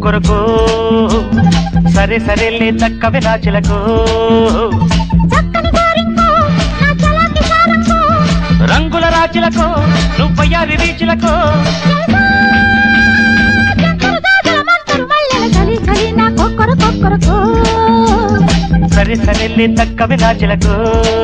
కొక్కరకో సరే సరేలే దక్కవే నా చిలకు చక్కని గోరింకో నా చలాకి సారంకో రంగుల రాచిలకు నువ్వయ్యారి రీచిలకు జంటలు దాజల మంటలు మల్లెల చలి చలి నా కొక్కర కొక్కరకో సరే సరేలే దక్కవే నా చిలకు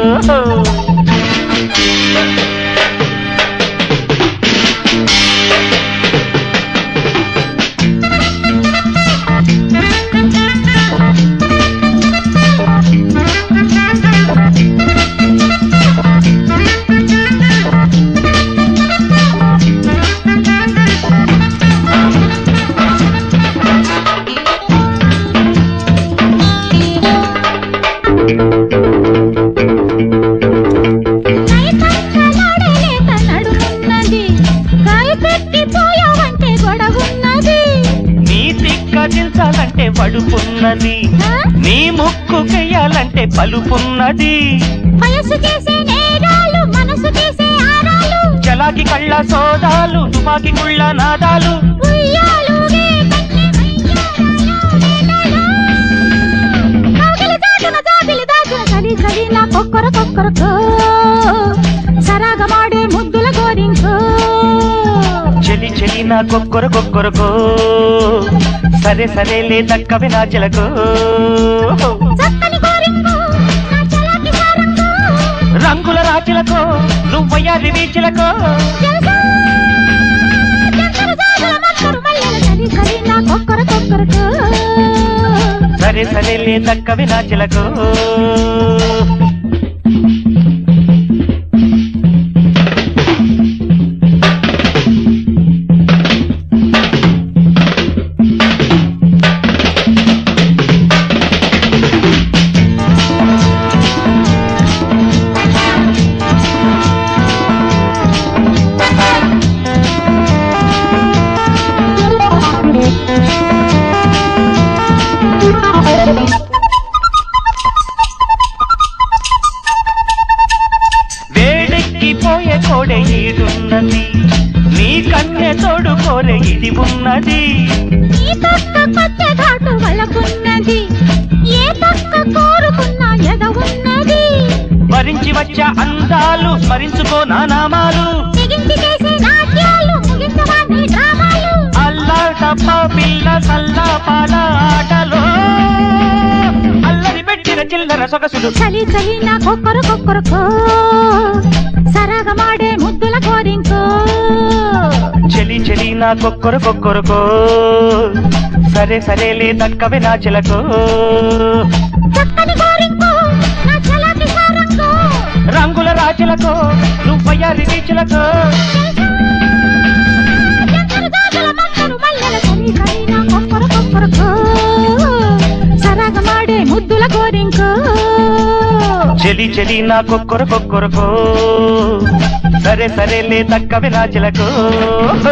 నైతంచలాడే లేత నడుమున్నది కాయ పెట్టి పోయావంటే గొడవున్నది నీ తిక్కదించాలంటే వడుపున్నది ఆ? నీ ముక్కు చెయ్యాలంటే పలుపున్నది వయసు చేసే నేరాలు మనసు చేసే ఆరాలు చలాకి కళ్ళ సోదాలు తుపాకి కుళ్ళ నాదాలు ఉయ్యాలుగే కన్నె వయ్యారాలు వేళలో. కౌగిలి దాటున జాబిలి దాచున చలి చలి నా కొక్కర కొక్కరకో సరాగమాడే ముద్దుల గోరింకో చెలి చెలి నా కొక్కర కొక్కరకో సరే సరేలే దక్కవే నా చిలకు చక్కని గోరింకో నా చలాకి సారంకో రంగుల రాచిలకు నువ్వయ్యారి రీచిలకు తెలుసా? జంటలు జాజుల మంటలు మల్లెల చలి చలి నా కొక్కర కొక్కరకో సరే సరేలే దక్కవే నా చిలకు వేడెక్కిపోయే కోడె ఈడున్నది నీ కన్నె తోడు కోరె ఇది ఉన్నది ఈ పక్క కొత్త ఘాటు వలపున్నది ఏ పక్క కోరుకున్న ఎద ఉన్నది భరించి వచ్చే అందాలు స్మరించుకో నా నామాలు తెగించి చేసే నాట్యాలు ముగించవాన్ని డ్రామాలు అల్లా తప్ప పిల్ల సల్లా పాల ఆటలో అల్లరి పెట్టిన చిల్లర సొగసులు చలి చలి నా కొక్కరు కొక్కరుకో సరగమాడే ముద్దుల కోరింకో చెలి చెలి నా కొక్కరు కొక్కరుకో సరే సరేలే దక్కవే నా చిలకు చక్కని కోరింకో నా చలాకి సారంకో రంగుల రాజులకు నువ్వయ్యారి రీచులకు జంటలు దాజల మంటలు మల్లెల చలి చలి నా కొక్కరు కొక్కరుకో సరగమాడే ముద్దుల కోరింకో చెలి చెలి నా కొక్కరు కొక్కరుకో సరే సరేలే దక్కవే నా చిలకు